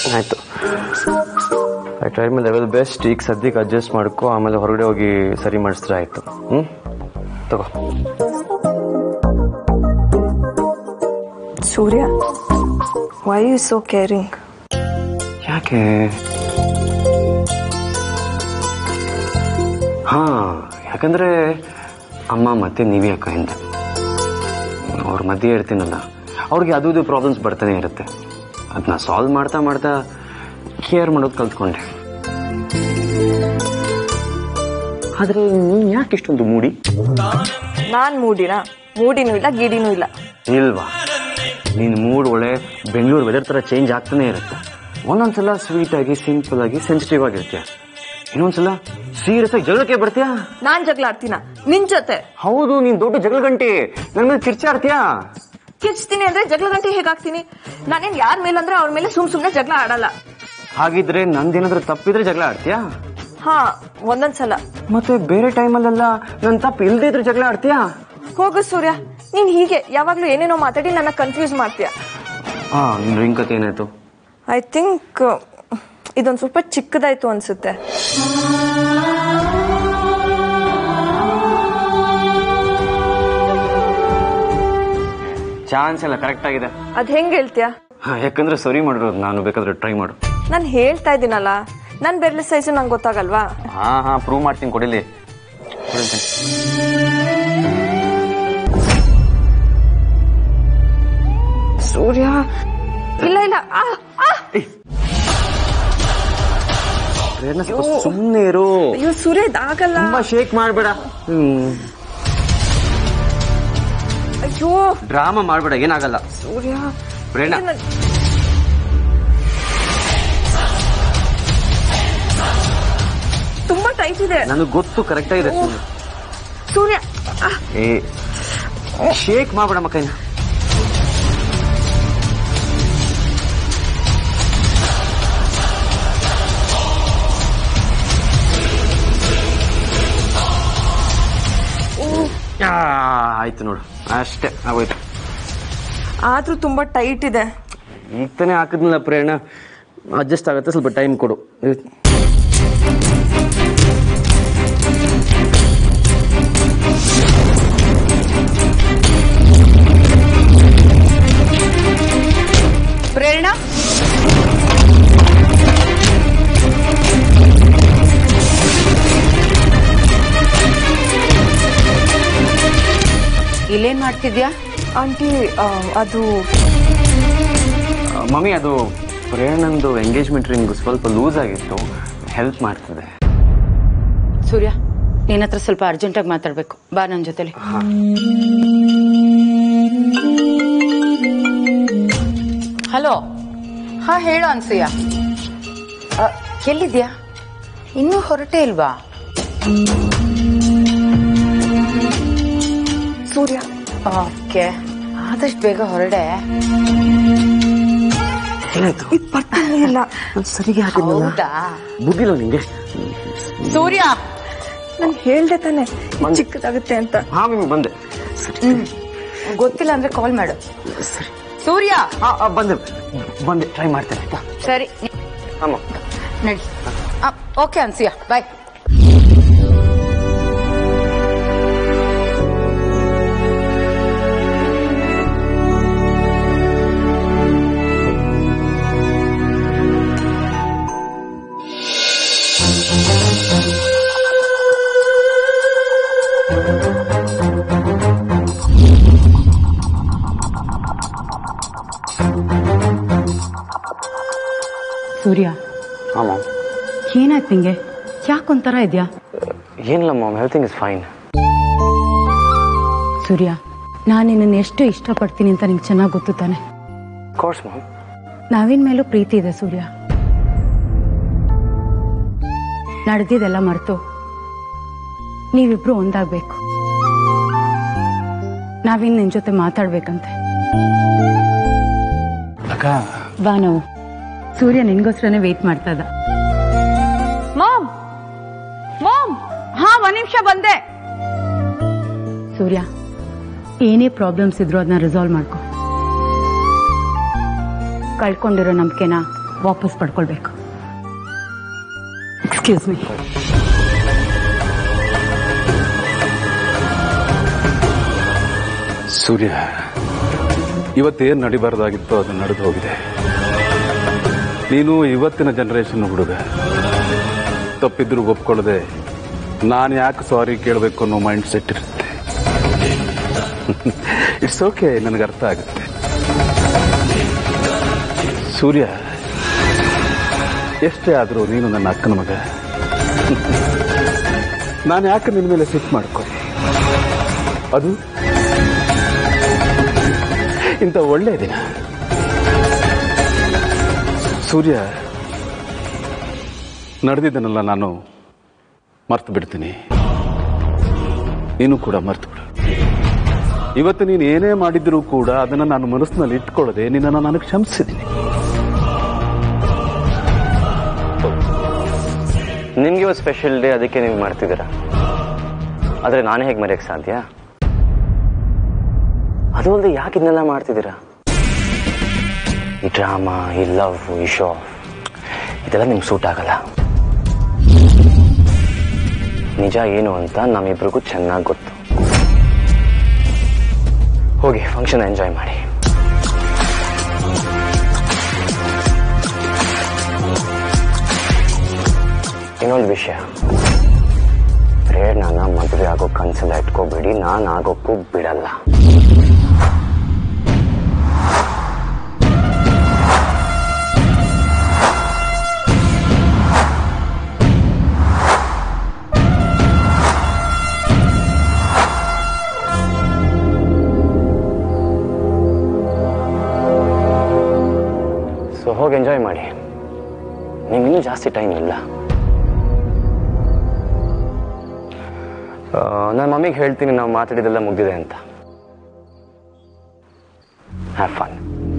ಆಯಿತು I try my level best ಈಗ ಸದ್ಯಕ್ಕೆ ಅಡ್ಜಸ್ಟ್ ಮಾಡ್ಕೊ ಆಮೇಲೆ ಹೊರಗಡೆ ಹೋಗಿ ಸರಿ ಮಾಡಿಸಿದ್ರೆ ಆಯಿತು ಹ್ಞೂ ತಗೋ Surya why you so caring ಯಾಕೆ ಹಾ ಯಾಕಂದ್ರೆ ಅಮ್ಮ ಮತ್ತೆ ನೀವೇ ಅಕ್ಕ ಹಿಂದೆ ಅವ್ರ ಮಧ್ಯೆ ಇರ್ತೀನಲ್ಲ ಅವ್ರಿಗೆ ಅದು ಇದು ಪ್ರಾಬ್ಲಮ್ಸ್ ಬರ್ತಾನೆ ಇರುತ್ತೆ ಅದನ್ನ ಸಾಲ್ವ್ ಮಾಡ್ತಾ ಮಾಡ್ತಾ ಕೇರ್ ಮಾಡೋದು ಕಲ್ತ್ಕೊಂಡೆ ಆದ್ರೆ ನೀನ್ ಯಾಕೆ ಇಷ್ಟೊಂದು ಮೂಡಿ ನಾನ್ ಮೂಡಿನ ಮೂಡಿನೂ ಇಲ್ಲ ಗಿಡಿನೂ ಇಲ್ಲ ಇಲ್ವಾ ನಿನ್ ಮೂಡ್ ಒಳ್ಳೆ ಬೆಂಗಳೂರು ವೆದರ್ ತರ ಚೇಂಜ್ ಆಗ್ತಾನೆ ಇರುತ್ತೆ ಒಂದೊಂದ್ಸಲ ಸ್ವೀಟ್ ಆಗಿ ಸಿಂಪಲ್ ಆಗಿ ಸೆನ್ಸಿಟಿವ್ ಆಗಿರ್ತೀಯ ಇನ್ನೊಂದ್ಸಲ ಸೀರಿಯಸ್ ಆಗಿ ಜಗಳಕ್ಕೆ ಬರ್ತೀಯಾ ನಾನ್ ಜಗಳ ಆಡ್ತೀನ ನಿನ್ ಜೊತೆ ಹೌದು ನೀನ್ ದೊಡ್ಡ ಜಗಳ ಗಂಟೆ ನನ್ ಮೇಲೆ ಕಿರ್ಚಾಡ್ತೀಯಾ ಕಿಚ್ತೀನಿ ಅಂದ್ರೆ ಜಗಳ ಗಂಟೆ ಹೇಗಾಗ್ತೀನಿ ನಾನೇನ್ ಯಾರ ಮೇಲಂದ್ರೆ ಅವ್ರ ಮೇಲೆ ಸುಮ್ ಸುಮ್ನೆ ಜಗಳ ಆಡಲ್ಲ ಹಾಗಿದ್ರೆ ನಂದೇನಾದ್ರೂ ತಪ್ಪಿದ್ರೆ ಜಗಳ ಆಡ್ತೀಯಾ ಹಾ ಒಂದೊಂದ್ಸಲ ಮತ್ತೆ ಬೇರೆ ಟೈಮಲ್ಲೆಲ್ಲ ನನ್ ತಪ್ಪು ಇಲ್ದೇ ಇದ್ರೆ ಜಗಳ ಆಡ್ತೀಯಾ ಹೋಗು ಸೂರ್ಯ ನೀನ್ ಹೀಗೆ ಯಾವಾಗ್ಲೂ ಏನೇನೋ ಮಾತಾಡಿ ನನ್ನ ಕನ್ಫ್ಯೂಸ್ ಮಾಡ್ತೀಯ ಹಾ ನಿನ್ ರಿಂಗ್ ಕತೆ ಏನಾಯ್ತು ಐ ಥಿಂಕ್ ಇದೊಂದ್ ಸ್ವಲ್ಪ ಚಿಕ್ಕದಾಯ್ತು ಅನ್ಸುತ್ತೆ ಚಾನ್ಸ್ ಎಲ್ಲ ಕರೆಕ್ಟ್ ಆಗಿದೆ ಅದ್ ಹೆಂಗ್ ಹೇಳ್ತೀಯ ಹಾ ಯಾಕಂದ್ರೆ ಸರಿ ಮಾಡಿರೋದು ನಾನು ಬೇಕಾದ್ರೆ ಟ್ರೈ ಮಾಡು ನಾನ್ ಹೇಳ್ತಾ ಇದ್ದೀನಲ್ಲ ನನ್ ಬೆರ್ಲೆ ಸೈಜು ನಂಗೆ ಗೊತ್ತಾಗಲ್ವಾ ಹಾ ಹಾ ಪ್ರೂವ್ ಮಾಡ್ತೀನಿ ಕೊಡಿಲಿ ಕೊಡಿಲ್ತೀನಿ. ಸೂರ್ಯ ಇಲ್ಲ ಇಲ್ಲ ಆ, ಆ! ಪ್ರೇರಣ ಸ್ವಲ್ಪ ಸುಮ್ನೆ ಇರು ಅಯ್ಯೋ ಸೂರ್ಯ ಇದಾಗಲ್ಲ ತುಂಬಾ ಶೇಕ್ ಮಾಡ್ಬೇಡ ಹ್ಮ್ ಅಯ್ಯೋ ಡ್ರಾಮಾ ಮಾಡ್ಬೇಡ ಏನಾಗಲ್ಲ ಸೂರ್ಯ ಪ್ರೇರಣ ಏನ- ತುಂಬಾ ಟೈಟ್ ಇದೆ ನನಗೆ ಗೊತ್ತು ಕರೆಕ್ಟ್ ಆಗಿದೆ ಓ. ಸೂರ್ಯ ಆ, ಏ ಶೇಕ್ ಮಾಡ್ಬೇಡ ಮಕ್ಕೈನ ಆ, ಆಯ್ತು ನೋಡು ಅಷ್ಟೇ ಆಗೋಯ್ತು ಆದ್ರೂ ತುಂಬಾ ಟೈಟ್ ಇದೆ ಈಗ ತಾನೇ ಹಾಕಿದ್ನಲ್ಲ ಪ್ರೇರಣ ಅಡ್ಜಸ್ಟ್ ಆಗುತ್ತೆ ಸ್ವಲ್ಪ ಟೈಮ್ ಕೊಡು ಪ್ರೇರಣಾ ಇಲ್ಲೇನ್ ಮಾಡ್ತಿದ್ಯಾ ಆಂಟಿ ಆ, ಅದು ಮಮ್ಮಿ ಅದು ಪ್ರೇರಣಂದು ಎಂಗೇಜ್ಮೆಂಟ್ ರಿಂಗ್ ಸ್ವಲ್ಪ ಲೂಸ್ ಆಗಿತ್ತು ಹೆಲ್ಪ್ ಮಾಡ್ತಿದೆ ಸೂರ್ಯ ನಿನ್ನ ಹತ್ರ ಸ್ವಲ್ಪ ಅರ್ಜೆಂಟಾಗಿ ಮಾತಾಡ್ಬೇಕು ಬಾ ನನ್ನ ಜೊತೆಲಿ ಹಲೋ ಹಾ ಹೇಳು ಅನ್ಸೂಯ ಅ, ಎಲ್ಲಿದ್ಯಾ ಇನ್ನೂ ಹೊರಟೇ ಇಲ್ವಾ ಸೂರ್ಯ ಓಕೆ ಆದಷ್ಟು ಬೇಗ ಹೊರಡೆ ಏನಾಯ್ತು ಇದು ಬರ್ತಾನೆ ಇಲ್ಲ ಸರಿಗೆ ಹಾಕಿದ್ನಲ್ಲ ಹೌದಾ ಬುದ್ಧಿಲ್ಲ ನಿಂಗೆ ಸೂರ್ಯ ನಾನು ಹೇಳ್ದೆ ತಾನೆ ಇದ್ ಚಿಕ್ಕದಾಗುತ್ತೆ ಅಂತ ಹಾ ಮಮ್ಮಿ ಬಂದೆ ಹ್ಮ್ ಗೊತ್ತಿಲ್ಲ ಅಂದ್ರೆ ಕಾಲ್ ಮಾಡು ಸೂರ್ಯ ಹಾ ಹಾ, ಬಂದೆ ಬಂದೆ ಟ್ರೈ ಮಾಡ್ತೇನೆ ಆಯ್ತಾ ಸರಿ ಅಮ್ಮ ನಡಿ ಓಕೆ ಅನ್ಸಿಯಾ ಬಾಯ್ ಸೂರ್ಯ ಅಮ್ಮ ಏನಾಯ್ತು ನಿಂಗೆ ಯಾಕೊಂಥರ ಇದೆಯಾ ಏನಿಲ್ಲ mom everything is fine Surya ನಾನು ನಿನ್ನನ್ನು ಎಷ್ಟು ಇಷ್ಟಪಡ್ತೀನಿ ಅಂತ ನಿಂಗೆ ಚೆನ್ನಾಗಿ ಗೊತ್ತು ತಾನೆ ಕೋರ್ಸ್ ಮಾಮ್ ನಾವಿನ ಮೇಲೂ ಪ್ರೀತಿ ಇದೆ ಸೂರ್ಯ ನಡೆದಿದ್ದೆಲ್ಲ ಮರೆತು ನೀವಿಬ್ರು ಒಂದಾಗ್ಬೇಕು ನಾವಿನ್ ನಿನ್ ಜೊತೆ ಮಾತಾಡ್ಬೇಕಂತೆ ಅಕ್ಕ ಬಾ ನಾವು ಸೂರ್ಯ ನಿನ್ಗೋಸ್ಕರನೇ ವೇಟ್ ಮಾಡ್ತಾ ಇದ್ದ ಮಾಮ್ ಮಾಮ್ ಹಾ ಒಂದ್ ನಿಮಿಷ ಬಂದೆ ಸೂರ್ಯ ಏನೇ ಪ್ರಾಬ್ಲಮ್ಸ್ ಇದ್ರು ಅದನ್ನ ರಿಸಾಲ್ವ್ ಮಾಡ್ಕೊ ಕಳ್ಕೊಂಡಿರೋ ನಂಬಿಕೆನ ವಾಪಸ್ ಪಡ್ಕೊಳ್ಬೇಕು ಎಕ್ಸ್ಕ್ಯೂಸ್ ಮೀ ಸೂರ್ಯ ಇವತ್ತೇನು ನಡಿಬಾರ್ದಾಗಿತ್ತೋ ಅದು ನಡೆದು ಹೋಗಿದೆ ನೀನು ಇವತ್ತಿನ ಜನರೇಷನ್ ಹುಡುಗ ತಪ್ಪಿದ್ರು ಒಪ್ಕೊಳ್ಳದೆ ನಾನು ಯಾಕೆ ಸಾರಿ ಕೇಳಬೇಕು ಅನ್ನೋ ಮೈಂಡ್ ಸೆಟ್ ಇರುತ್ತೆ ಇಟ್ಸ್ ಓಕೆ ನನಗೆ ಅರ್ಥ ಆಗುತ್ತೆ ಸೂರ್ಯ ಎಷ್ಟೇ ಆದರೂ ನೀನು ನನ್ನ ಅಕ್ಕನ ಮಗ ನಾನು ಯಾಕೆ ನಿನ್ನ ಮೇಲೆ ಸಿಟ್ ಮಾಡ್ಕೊಳ್ಳಿ ಅದು ಇಂಥ ಒಳ್ಳೆಯ ದಿನ ಸೂರ್ಯ ನಡೆದಿದ್ದನ್ನೆಲ್ಲ ನಾನು ಮರ್ತು ಬಿಡ್ತೀನಿ ನೀನು ಕೂಡ ಮರ್ತು ಬಿಡು ಇವತ್ತು ನೀನು ಏನೇ ಮಾಡಿದ್ರೂ ಕೂಡ ಅದನ್ನು ನಾನು ಮನಸ್ಸಿನಲ್ಲಿ ಇಟ್ಕೊಳ್ಳದೆ ನಿನ್ನನ್ನು ನಾನು ಕ್ಷಮಿಸಿದ್ದೀನಿ ನಿಮ್ಗೆ ಇವತ್ತು ಸ್ಪೆಷಲ್ ಡೇ ಅದಕ್ಕೆ ನೀವು ಮಾಡ್ತಿದ್ದೀರಾ ಆದರೆ ನಾನು ಹೇಗೆ ಮರೆಯಕ್ಕೆ ಸಾಧ್ಯ ಅದು ಅಲ್ಲದೆ ಯಾಕೆ ಇದನ್ನೆಲ್ಲ ಮಾಡ್ತಿದ್ದೀರಾ ಈ ಡ್ರಾಮಾ ಈ ಲವ್ ಈ ಶೋ ಇದೆಲ್ಲ ನಿಮ್ಗೆ ಸೂಟ್ ಆಗಲ್ಲ ನಿಜ ಏನು ಅಂತ ನಮ್ಮಿಬ್ರಿಗೂ ಚೆನ್ನಾಗಿ ಗೊತ್ತು ಹೋಗಿ ಫಂಕ್ಷನ್ ಎಂಜಾಯ್ ಮಾಡಿ ಇನ್ನೊಂದು ವಿಷಯ ಪ್ರೇರಣನ ಮದುವೆ ಆಗೋ ಕನ್ಸಲ್ಲ ಇಟ್ಕೋಬೇಡಿ ನಾನು ಆಗೋಕ್ಕೂ ಬಿಡಲ್ಲ ಸೊ ಹೋಗಿ ಎಂಜಾಯ್ ಮಾಡಿ ನಿಮ್ಗಿನ್ನೂ ಜಾಸ್ತಿ ಟೈಮ್ ಇಲ್ಲ ನನ್ನ ಮಮ್ಮಿಗೆ ಹೇಳ್ತೀನಿ ನಾವು ಮಾತಾಡಿದೆಲ್ಲ ಮುಗ್ದಿದೆ ಅಂತ ಹ್ಯಾವ್ ಫನ್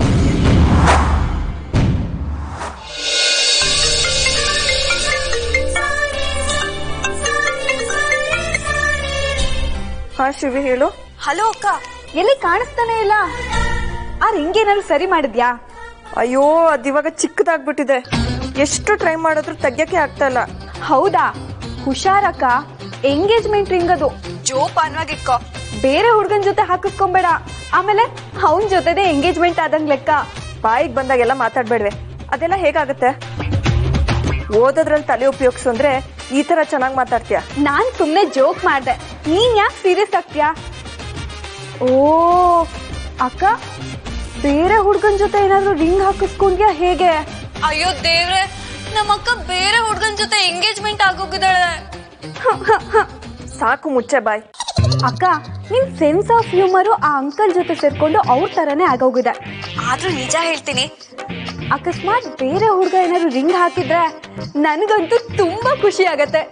ಹಾ ಶಿವಿ ಹೇಳು ಹಲೋ ಅಕ್ಕ ಎಲ್ಲಿ ಕಾಣಿಸ್ತಾನೆ ಇಲ್ಲ ಆ ರಿಂಗ್ ಏನಾದ್ರು ಸರಿ ಮಾಡಿದ್ಯಾ ಅಯ್ಯೋ ಅದಿವಾಗ ಚಿಕ್ಕದಾಗ್ಬಿಟ್ಟಿದೆ ಎಷ್ಟು ಟ್ರೈ ಮಾಡಿದ್ರು ತೆಗ್ಯಕ್ಕೆ ಆಗ್ತಾ ಇಲ್ಲ ಹೌದಾ ಹುಷಾರಕ್ಕ ಎಂಗೇಜ್ಮೆಂಟ್ ರಿಂಗ್ ಅದು ಜೋಪಾನವಾಗಿ ಇಟ್ಕೋ ಬೇರೆ ಹುಡ್ಗನ್ ಜೊತೆ ಹಾಕಿಸ್ಕೊಂಬೇಡ ಆಮೇಲೆ ಅವನ್ ಜೊತೆನೆ ಎಂಗೇಜ್ಮೆಂಟ್ ಆದಂಗ್ ಲೆಕ್ಕ ಬಾಯಿಗೆ ಬಂದಾಗೆಲ್ಲ ಮಾತಾಡ್ಬೇಡ್ವೆ ಅದೆಲ್ಲ ಹೇಗಾಗುತ್ತೆ ಓದೋದ್ರಲ್ಲಿ ತಲೆ ಉಪಯೋಗಿಸು ಅಂದ್ರೆ ಈ ತರ ಚೆನ್ನಾಗಿ ಮಾತಾಡ್ತೀಯ ನಾನ್ ಸುಮ್ನೆ ಜೋಕ್ ಮಾಡ್ದೆ ನೀನ್ ಯಾಕೆ ಸೀರಿಯಸ್ ಆಗ್ತೀಯಾ ಓ ಅಕ್ಕ ಬೇರೆ ಹುಡ್ಗನ್ ಜೊತೆ ಏನಾದ್ರು ರಿಂಗ್ ಹಾಕಿಸ್ಕೊಂಡ್ಯಾ ಹೇಗೆ ಅಯ್ಯೋ ದೇವ್ರೆ ನಮ್ಮಕ್ಕ ಬೇರೆ ಹುಡ್ಗನ್ ಜೊತೆ ಎಂಗೇಜ್ಮೆಂಟ್ ಆಗೋಗಿದ್ದಾಳೆ ಸಾಕು ಮುಚ್ಚೆ ಬಾಯ್ ಅಕ್ಕ ನಿಮ್ ಸೆನ್ಸ್ ಆಫ್ ಹ್ಯೂಮರು ಆ ಅಂಕಲ್ ಜೊತೆ ಸೇರ್ಕೊಂಡು ಅವ್ರ ತರನೇ ಆಗೋಗಿದೆ ಆದ್ರೂ ನಿಜ ಹೇಳ್ತೀನಿ ಅಕಸ್ಮಾತ್ ಬೇರೆ ಹುಡುಗ ಏನಾದ್ರು ರಿಂಗ್ ಹಾಕಿದ್ರೆ ನನಗಂತೂ ತುಂಬಾ ಖುಷಿ ಆಗತ್ತೆ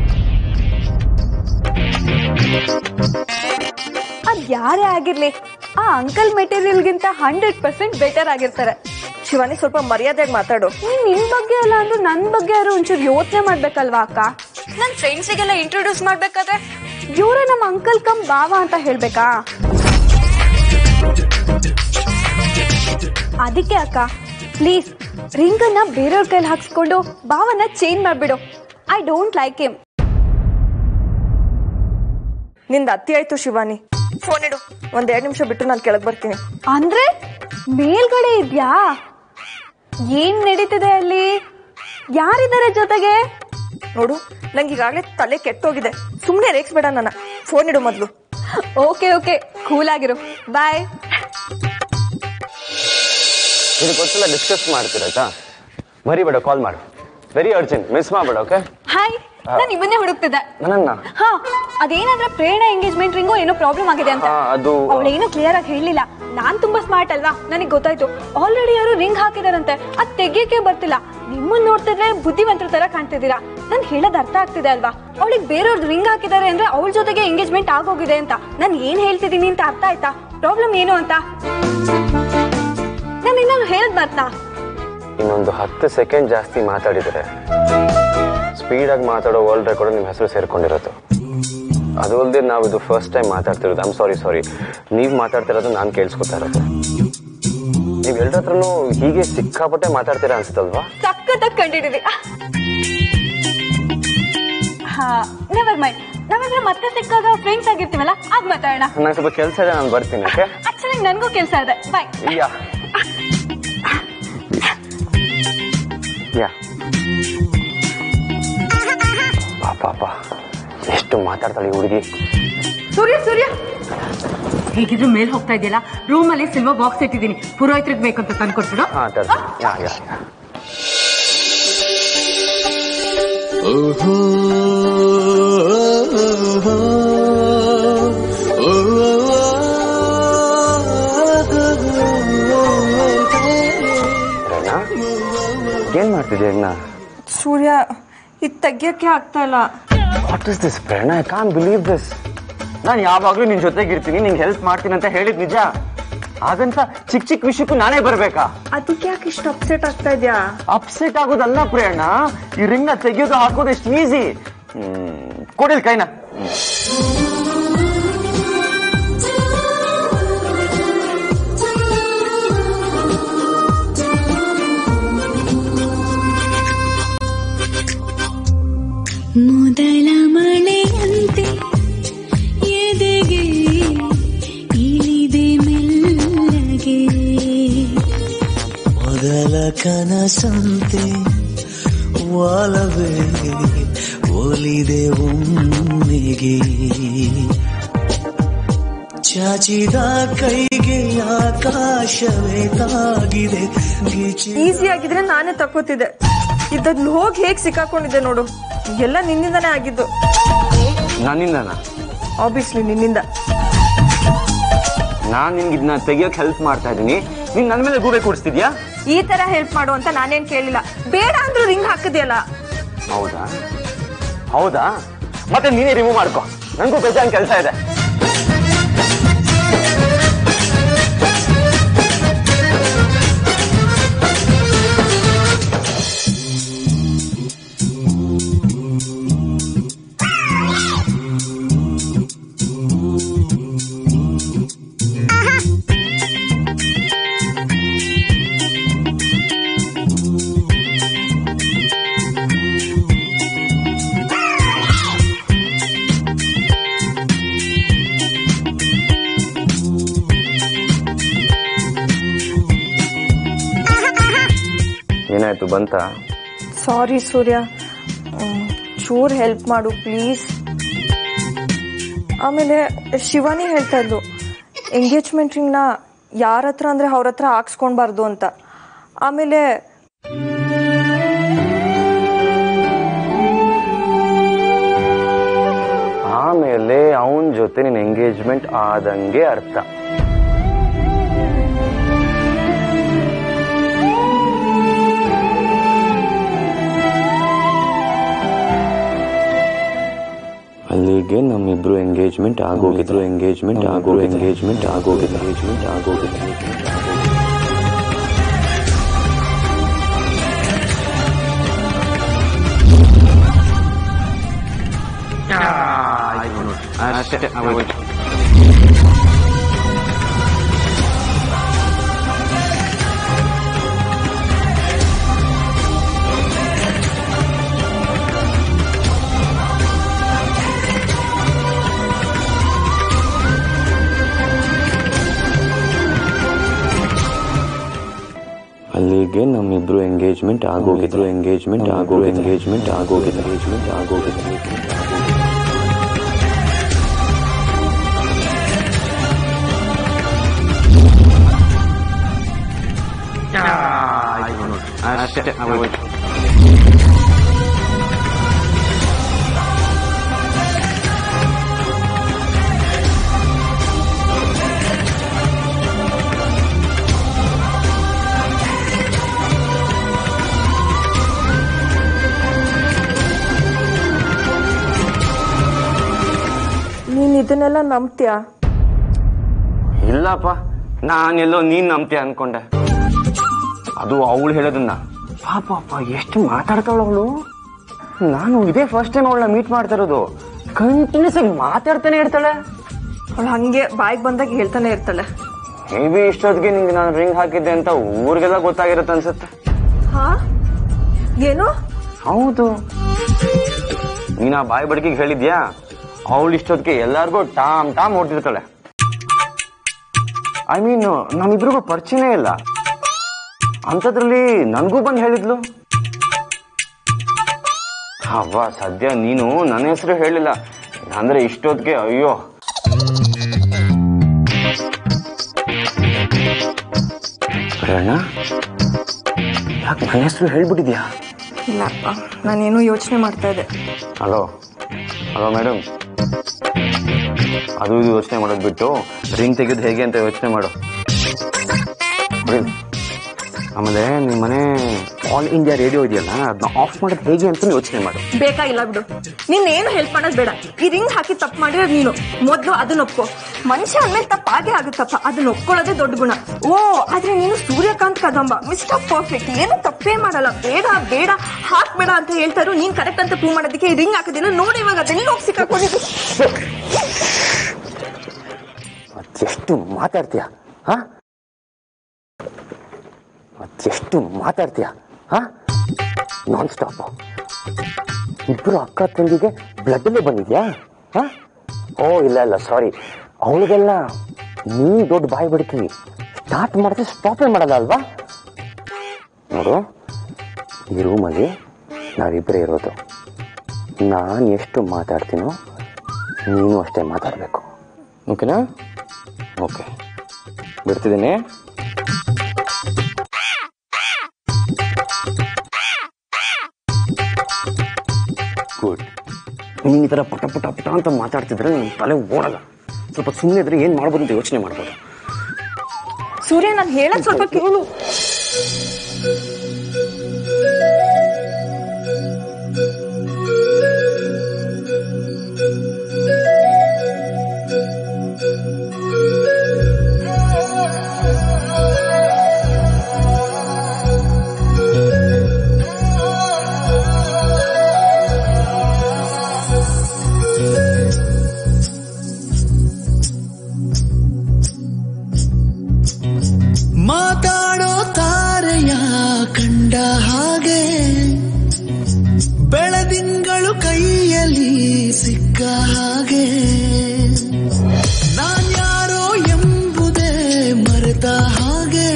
ಅದ್ ಯಾರೇ ಆಗಿರ್ಲಿ ಆ ಅಂಕಲ್ ಮೆಟೀರಿಯಲ್ಗಿಂತ ಹಂಡ್ರೆಡ್ ಪರ್ಸೆಂಟ್ ಬೆಟರ್ ಆಗಿರ್ತಾರೆ ಶಿವಾನಿ ಸ್ವಲ್ಪ ಮರ್ಯಾದೆಯಾಗಿ ಮಾತಾಡು ನೀನ್ ನಿನ್ ಬಗ್ಗೆ ಅಲ್ಲ ಅಂದ್ರೂ ನನ್ ಬಗ್ಗೆ ಯಾರು ಒಂಚೂರು ಯೋಚನೆ ಮಾಡ್ಬೇಕಲ್ವಾ ಅಕ್ಕ ನನ್ ಫ್ರೆಂಡ್ಸಿಗೆಲ್ಲ ಇಂಟ್ರೊಡ್ಯೂಸ್ ಮಾಡ್ಬೇಕಾದ್ರೆ ಇವ್ರೆ ನಮ್ಮ ಅಂಕಲ್ ಕಮ್ ಬಾವ ಅಂತ ಹೇಳ್ಬೇಕಾ ಅದಕ್ಕೆ ಅಕ್ಕ ಪ್ಲೀಸ್ ರಿಂಗ್ ಅನ್ನ ಬೇರೆಯವ್ರ ಕೈಲಿ ಹಾಕ್ಸ್ಕೊಂಡು ಬಾವನ್ನ ಚೇಂಜ್ ಮಾಡ್ಬಿಡು ಐ ಡೋಂಟ್ ಲೈಕ್ ಹಿಮ್ ನಿಂದ ಅತಿ ಆಯ್ತು ಶಿವಾನಿ ಫೋನ್ ಇಡು ಒಂದ್ ಎರಡ್ ನಿಮಿಷ ಬಿಟ್ಟು ನಾನು ಕೆಳಗ್ ಬರ್ತೀನಿ ಅಂದ್ರೆ ಮೇಲ್ಗಡೆ ಇದ್ಯಾ ಏನ್ ನಡೀತಿದೆ ಅಲ್ಲಿ ಯಾರಿದ್ದಾರೆ ಜೊತೆಗೆ ನೋಡು ನಂಗೆ ಈಗಾಗಲೇ ತಲೆ ಕೆಟ್ಟೋಗಿದೆ ಸುಮ್ಮನೆ ರೇಗ್ಸ್ಬೇಡ ನನ್ನ ಫೋನ್ ಇಡು ಮೊದಲು ಓಕೆ ಓಕೆ ಕೂಲ್ ಆಗಿರು ಬಾಯ್ ಇದಕ್ಕೊಂದ್ಸಲ ಡಿಸ್ಕಸ್ ಮಾಡ್ತೀರಾಯ್ತಾ ಮರಿಬೇಡ ಕಾಲ್ ಮಾಡು ವೆರಿ ಅರ್ಜೆಂಟ್ ಮಿಸ್ ಮಾಡಬೇಡ ಓಕೆ ಹಾಯ್ ನಾನು ಇವನ್ನೇ ಹುಡುಕ್ತಿದ್ದೆ ನನ್ನ ಹಾ ಅದೇನಾದ್ರೆ ಪ್ರೇರಣಾ ಎಂಗೇಜ್ಮೆಂಟ್ ರಿಂಗು ಏನೋ ಪ್ರಾಬ್ಲಮ್ ಆಗಿದೆ ಅಂತ ಹಾ, ಅದು- ಅವಳೇನು ಕ್ಲಿಯರ್ ಆಗಿ ಹೇಳಿಲ್ಲ ನಾನ್ ತುಂಬಾ ಸ್ಮಾರ್ಟ್ ಅಲ್ವಾ ನನಗೆ ಗೊತ್ತಾಯ್ತು ಆಲ್ರೆಡಿ ಯಾರು ರಿಂಗ್ ಹಾಕಿದಾರಂತೆ ಅದ್ ತೆಗಿಯಕ್ಕೆ ಬರ್ತಿಲ್ಲ ನಿಮ್ಮನ್ನ ನೋಡ್ತಿದ್ರೆ ಬುದ್ಧಿವಂತರ ತರ ಕಾಣ್ತಿದ್ದೀರಾ ನನ್ ಹೇಳೋದ್ ಅರ್ಥ ಆಗ್ತಿದೆ ಅಲ್ವಾ ಅವಳಿಗೆ ಬೇರೆಯವ್ರದ್ದು ರಿಂಗ್ ಹಾಕಿದ್ದಾರೆ ಅಂದ್ರೆ ಅವಳ ಜೊತೆಗೆ ಎಂಗೇಜ್ಮೆಂಟ್ ಆಗೋಗಿದೆ ಅಂತ ನಾನು ಏನ್ ಹೇಳ್ತಿದ್ದೀನಿ ಅಂತ ಅರ್ಥ ಆಯ್ತಾ ಪ್ರಾಬ್ಲಮ್ ಏನು ಅಂತ ನಾನು ಇನ್ನೊಂದು ಹೇಳದ್ ಬರ್ತಾ ಇನ್ನೊಂದು ಹತ್ತು ಸೆಕೆಂಡ್ ಜಾಸ್ತಿ ಮಾತಾಡಿದರೆ ಸ್ಪೀಡಾಗಿ ಮಾತಾಡೋ ವರ್ಲ್ಡ್ ರೆಕಾರ್ಡ್ ನಿಮ್ಮ ಹೆಸರು ಸೇರ್ಕೊಂಡಿರೋದು ಅದು ಅಲ್ಲದೆ ನಾವು ಇದು ಫಸ್ಟ್ ಟೈಮ್ ಮಾತಾಡ್ತಿರೋದು ಐಮ್ ಸಾರಿ ಸಾರಿ ನೀವು ಮಾತಾಡ್ತಿರೋದು ನಾನು ಕೇಳಿಸ್ಕೊತಾ ಇರೋದು ನೀವ್ ಎಲ್ರ ಹತ್ರನೂ ಹೀಗೆ ಸಿಕ್ಕಾಪಟ್ಟೆ ಮಾತಾಡ್ತೀರಾ ಅನ್ಸುತ್ತಲ್ವಾ ಸಖತ್ತಾಗಿ ಕಂಡಿದ್ದೀವಿ ಹಾ ನೆವರ್ ಮೈಂಡ್ ನಾವೆಲ್ಲ ಮತ್ತೆ ಸಿಕ್ಕಾಗ ಫ್ರೆಂಡ್ಸ್ ಆಗಿರ್ತೀವಲ್ಲ ಆಗ ಮಾತಾಡೋಣ ನಂಗೆ ಸ್ವಲ್ಪ ಕೆಲಸ ಇದೆ ನಾನು ಬರ್ತೀನಿ ಓಕೆ ಆಕ್ಚುಲಿ ನನಗೂ ಕೆಲಸ ಇದೆ ಬಾಯ್ ಯಾ ಯಾ ಪಾಪ ಎಷ್ಟು ಮಾತಾಡ್ತಾಳೆ ಈ ಹುಡುಗಿ ಸೂರ್ಯ ಸೂರ್ಯ ಹೇಗಿದ್ರು ಮೇಲ್ ಹೋಗ್ತಾ ಇದೆಯಲ್ಲ ರೂಮ್ ಅಲ್ಲಿ ಸಿಲ್ವರ್ ಬಾಕ್ಸ್ ಇಟ್ಟಿದ್ದೀನಿ ಪುರೋಹಿತ್ರಿಗೆ ಬೇಕಂತ ತಂದ್ಕೊಟ್ಬಿಡು ಹಾ ತರ್ತೀನಿ ಯಾ ಯಾ ಯಾ ರೇನಾ ಏನ್ ಮಾಡ್ತಿದ್ದೆ ಅಣ್ಣ ಸೂರ್ಯ ಇದು ತೆಗಿಯಕ್ಕೆ ಆಗ್ತಾ ಇಲ್ಲ what is this Prerana I can't believe this ನಾನು ಯಾವಾಗ್ಲೂ ನಿನ್ ಜೊತೆಗಿರ್ತೀನಿ ನಿಂಗೆ ಹೆಲ್ಪ್ ಮಾಡ್ತೀನಿ ಅಂತ ಹೇಳಿದ್ ನಿಜ ಹಾಗಂತ ಚಿಕ್ಕ ಚಿಕ್ಕ ವಿಷಯಕ್ಕೂ ನಾನೇ ಬರ್ಬೇಕಾ ಅದಕ್ಕೆ ಯಾಕೆ ಇಷ್ಟು ಅಪ್ಸೆಟ್ ಆಗ್ತಾ ಇದ್ಯಾ ಅಪ್ಸೆಟ್ ಆಗೋದಲ್ಲ ಪ್ರೇರಣ ಈ ರಿಂಗ್ನ ತೆಗಿಯೋದು ಹಾಕೋದು ಎಷ್ಟು ಈಸಿ ಕೊಡಿಲ್ ಕೈನ ಮೊದಲ ಮಳೆಯಂತೆ ಎದೆಗೆ ಇಳಿದೆ ಮೆಲ್ಲಗೆ ಮೊದಲ ಕನಸಂತೆ ವಾಲವೇ ಒಲಿದೆ ಒಮ್ಮೆಗೆ ಚಾಚಿದ ಕೈಗೆ ಆಕಾಶವೇ ತಾಗಿದೆ ಗೀಚಿ ಈಸಿ ಆಗಿದ್ರೆ ನಾನೇ ತಕ್ಕೋತಿದ್ದೆ ಇದ್ದಲ್ಲಿ ಹೋಗಿ ಹೇಗ್ ಸಿಕ್ಕಾಕೊಂಡಿದ್ದೆ ನೋಡು ಎಲ್ಲ ನಿನ್ನಿಂದಾನೇ ಆಗಿದ್ದು ನನ್ನಿಂದನಾ ಆಬ್ವಿಯಸ್ಲಿ ನಿನ್ನಿಂದ ನಾನ್ ನಿನ್ಗೆ ಇದನ್ನ ತೆಗಿಯೋಕ್ ಹೆಲ್ಪ್ ಮಾಡ್ತಾ ಇದೀನಿ ನೀನ್ ನನ್ ಮೇಲೆ ಗೂಬೆ ಕೂಡಿಸ್ತಿದ್ಯಾ ಈ ತರ ಹೆಲ್ಪ್ ಮಾಡು ಅಂತ ನಾನೇನ್ ಕೇಳಿಲ್ಲ ಬೇಡ ಅಂದ್ರೂ ರಿಂಗ್ ಹಾಕಿದ್ಯಲ್ಲ ಹೌದಾ ಹೌದಾ ಮತ್ತೆ ನೀನೇ ರಿಮೂವ್ ಮಾಡ್ಕೊ ನನಗೂ ಬೇಜಾನ್ ಕೆಲಸ ಇದೆ ಏನಾಯ್ತು ಬಂತ ಸಾರಿ ಸೂರ್ಯ ಮ್, ಚೂರ್ ಹೆಲ್ಪ್ ಮಾಡು ಪ್ಲೀಸ್ ಆಮೇಲೆ ಶಿವಾನಿ ಹೇಳ್ತಾ ಇದ್ಲು ಎಂಗೇಜ್ಮೆಂಟ್ ರಿಂಗ್ನ ಯಾರ ಹತ್ರ ಅಂದ್ರೆ ಅವ್ರ ಹತ್ರ ಹಾಕ್ಸ್ಕೊಳ್ಬಾರ್ದು ಅಂತ ಆಮೇಲೆ ಆಮೇಲೆ ಅವನ್ ಜೊತೆ ನಿನ್ ಎಂಗೇಜ್ಮೆಂಟ್ ಆದಂಗೆ ಅರ್ಥ ಅಲ್ಲಿಗೆ ನಮ್ಮಿಬ್ರು ಎಂಗೇಜ್ಮೆಂಟ್ ಆಗೋಗಿದ್ರು ಎಂಗೇಜ್ಮೆಂಟ್ ಆಗೋ ಎಂಗೇಜ್ಮೆಂಟ್ ಆಗೋಗಿದ್ರು ಎಂಗೇಜ್ಮೆಂಟ್ ಆಗೋಗಿದ್ರು ಅಷ್ಟೇ ಆಗೋಯ್ತು ಅಲ್ಲಿಗೆ ನಮ್ಮಿಬ್ರು ಎಂಗೇಜ್ಮೆಂಟ್ ಆಗೋಗಿದ್ರು ಎಂಗೇಜ್ಮೆಂಟ್ ಆಗೋ ಎಂಗೇಜ್ಮೆಂಟ್ ಆಗೋಗಿದ್ರು ಎಂಗೇಜ್ಮೆಂಟ್ ಆಗೋಗಿದ್ರು ಅಷ್ಟೇ ಆಗೋಯ್ತು ನೀನ್ ಇದನ್ನೆಲ್ಲ ನಂಬ್ತೀಯಾ ಇಲ್ಲಪ್ಪ ನಾನೆಲ್ಲೋ ನೀನ್ ನಂಬ್ತೀಯ ಅನ್ಕೊಂಡೆ ಅದು ಅವಳು ಹೇಳೋದನ್ನ ಪಾಪ ಪಾಪ ಎಷ್ಟು ಮಾತಾಡ್ತಾಳು ಅವಳು ನಾನು ಇದೇ ಫಸ್ಟ್ ಟೈಮ್ ಅವಳನ್ನ ಮೀಟ್ ಮಾಡ್ತಾ ಇರೋದು ಕಂಟಿನ್ಯೂಸ್ ಆಗಿ ಮಾತಾಡ್ತಾನೆ ಇರ್ತಾಳೆ ಅವಳು ಹಂಗೆ ಬಾಯಿಗೆ ಬಂದಾಗ ಹೇಳ್ತಾನೆ ಇರ್ತಾಳೆ ಹೇವಿ ಇಷ್ಟೊತ್ತಿಗೆ ನಿಂಗೆ ನಾನು ರಿಂಗ್ ಹಾಕಿದ್ದೆ ಅಂತ ಊರಿಗೆಲ್ಲ ಗೊತ್ತಾಗಿರುತ್ತೆ ಅನ್ಸುತ್ತೆ ಹಾ ಏನು ಹೌದು ನೀನ್ ಆ ಬಾಯಿ ಬಡಕಿಗೆ ಹೇಳಿದ್ಯಾ ಅವಳು ಇಷ್ಟೊತ್ತಿಗೆ ಎಲ್ಲಾರ್ಗೂ ಟಾಮ್ ಟಾಮ್ ಓಡ್ತಿರ್ತಾಳೆ ಐ ಮೀನ್ ನಮ್ಮಿಬ್ರಿಗೂ ಪರಿಚಯನೇ ಇಲ್ಲ ಅಂಥದ್ರಲ್ಲಿ ನನಗೂ ಬಂದು ಹೇಳಿದ್ಲು ಅವ್ವ ಸದ್ಯ ನೀನು ನನ್ನ ಹೆಸರು ಹೇಳಿಲ್ಲ ಅಂದ್ರೆ ಇಷ್ಟೊತ್ತಿಗೆ ಅಯ್ಯೋ ಅಣ್ಣ ಯಾಕೆ ನನ್ನ ಹೆಸರು ಹೇಳ್ಬಿಟ್ಟಿದ್ಯಾ ಇಲ್ಲಪ್ಪ ನಾನೇನು ಯೋಚನೆ ಮಾಡ್ತಾ ಇದ್ದೆ ಹಲೋ ಹಲೋ ಮೇಡಮ್ ಅದು ಇದು ಯೋಚನೆ ಮಾಡೋದು ಬಿಟ್ಟು ರಿಂಗ್ ತೆಗೆದು ಹೇಗೆ ಅಂತ ಯೋಚನೆ ಮಾಡು ಬಿಡಿ. ಆಮೇಲೆ ನಿಮ್ಮ ಮನೆ ಆಲ್ ಇಂಡಿಯಾ ರೇಡಿಯೋ ಇದೆಯಲ್ಲ ಅದನ್ನ ಆಫ್ ಮಾಡೋದು ಹೇಗೆ ಅಂತ ಯೋಚನೆ ಮಾಡು ಬೇಕಾಗಿಲ್ಲ ಬಿಡು ನಿನ್ನೇನು ಹೆಲ್ಪ್ ಮಾಡೋದು ಬೇಡ ಈ ರಿಂಗ್ ಹಾಕಿ ತಪ್ಪು ಮಾಡಿರೋದು ನೀನು ಮೊದಲು ಅದನ್ನ ಒಪ್ಕೋ ಮನುಷ್ಯ ಅಂದ್ಮೇಲೆ ತಪ್ಪಾಗೆ ಆಗುತ್ತಪ್ಪ ಅದನ್ನ ಒಪ್ಕೊಳ್ಳೋದೇ ದೊಡ್ಡ ಗುಣ ಓ ಆದ್ರೆ ನೀನು ಸೂರ್ಯಕಾಂತ್ ಕದಂಬ ಮಿಸ್ಟರ್ ಪರ್ಫೆಕ್ಟ್ ಏನು ತಪ್ಪೇ ಮಾಡಲ್ಲ ಬೇಡ ಬೇಡ ಹಾಕ್ಬೇಡ ಅಂತ ಹೇಳ್ತಾರು ನೀನ್ ಕರೆಕ್ಟ್ ಅಂತ ಪ್ರೂವ್ ಮಾಡೋದಕ್ಕೆ ಈ ರಿಂಗ್ ಹಾಕೋದಿನ ನೋಡಿ ಇವಾಗ ಅದೆಲ್ಲ ಹೋಗಿ ಸಿಕ್ಕಾಕೊಂಡಿದ್ದು ಅದೆಷ್ಟು ಮಾತಾಡ್ತೀಯ ಹಾ ಅದೆಷ್ಟು ಮಾತಾಡ್ತೀಯ ಹಾ ನಾನ್ ಸ್ಟಾಪ್ ಇಬ್ರು ಅಕ್ಕ ತಂಗಿಗೆ ಬ್ಲಡ್ ಅಲ್ಲೇ ಬಂದಿದ್ಯಾ ಹಾ ಓ ಇಲ್ಲ ಇಲ್ಲ ಸಾರಿ ಅವಳಿಗೆಲ್ಲ ನೀ ದೊಡ್ಡ ಬಾಯಿ ಬಿಡ್ತೀನಿ ಸ್ಟಾರ್ಟ್ ಮಾಡಿದ್ರೆ ಸ್ಟಾಪೇ ಮಾಡಲ್ಲ ಅಲ್ವಾ ನೋಡು ಈ ರೂಮಲ್ಲಿ ನಾವಿಬ್ಬರೇ ಇರೋದು ನಾನು ಎಷ್ಟು ಮಾತಾಡ್ತೀನೋ ನೀನು ಅಷ್ಟೇ ಮಾತಾಡಬೇಕು ಓಕೆನಾ ಓಕೆ ಬಿಡ್ತಿದ್ದೀನಿ ಗುಡ್ ನೀನು ಈ ಥರ ಪಟ ಪಟ ಪಟ ಅಂತ ಮಾತಾಡ್ತಿದ್ರೆ ನಿಮ್ಮ ತಲೆ ಓಡಲ್ಲ ಸ್ವಲ್ಪ ಸುಮ್ಮನೆ ಇದ್ರೆ ಏನು ಮಾಡ್ಬೋದು ಅಂತ ಯೋಚನೆ ಮಾಡ್ಬೋದು ಸೂರ್ಯ ನಾನು ಹೇಳೋದ್ ಸ್ವಲ್ಪ ಕೇಳು ಮಾತಾಡೋ ತಾರೆಯ ಕಂಡ ಹಾಗೆ ಬೆಳದಿಂಗಳು ಕೈಯಲ್ಲಿ ಸಿಕ್ಕ ಹಾಗೆ ನಾನ್ಯಾರೋ ಎಂಬುದೇ ಮರೆತ ಹಾಗೆ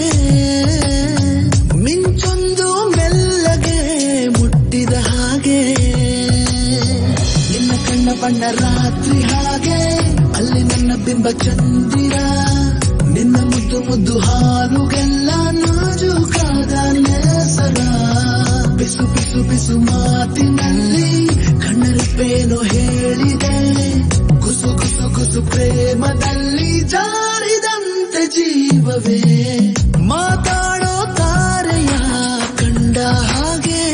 ಮಿಂಚೊಂದು ಮೆಲ್ಲಗೆ ಮುಟ್ಟಿದ ಹಾಗೆ ನಿನ್ನ ಕಣ್ಣ ಬಣ್ಣ ರಾತ್ರಿ ಹಾಗೆ ಅಲ್ಲಿ ನನ್ನ ಬಿಂಬ ಚಂದಿರ ನಿನ್ನ ಮುದ್ದು ಮುದ್ದು ಹಾಲುಗೆಲ್ಲ ನಾಜೂಕಾದ ನೇಸರ ಬಿಸು ಬಿಸು ಬಿಸು ಮಾತಿನಲ್ಲಿ ಕಣ್ಣರಪ್ಪೇನೋ ಹೇಳಿದೆ ಕುಸು ಕುಸು ಕುಸು ಪ್ರೇಮದಲ್ಲಿ ಜಾರಿದಂತೆ ಜೀವವೇ ಮಾತಾಡೋ ತಾರೆಯ ಕಂಡ ಹಾಗೆ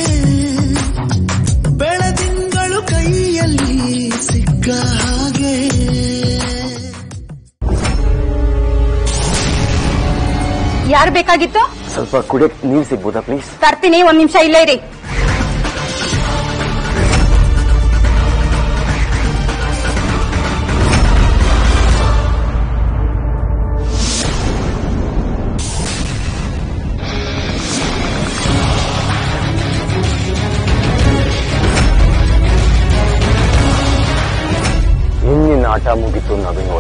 ಬೆಳದಿಂಗಳು ಕೈಯಲ್ಲಿ ಸಿಕ್ಕ ಹಾಗೆ ಯಾರು ಬೇಕಾಗಿತ್ತು ಸ್ವಲ್ಪ ಕುಡಿಯಕ್ಕೆ ನೀರು ಸಿಗ್ಬೋದಾ ಪ್ಲೀಸ್ ತರ್ತೀನಿ ಒಂದ್ ನಿಮಿಷ ಇಲ್ಲೇ ಇರಿ ಇನ್ನಿನ ಆಟ ಮುಗಿತು ನವೀನ್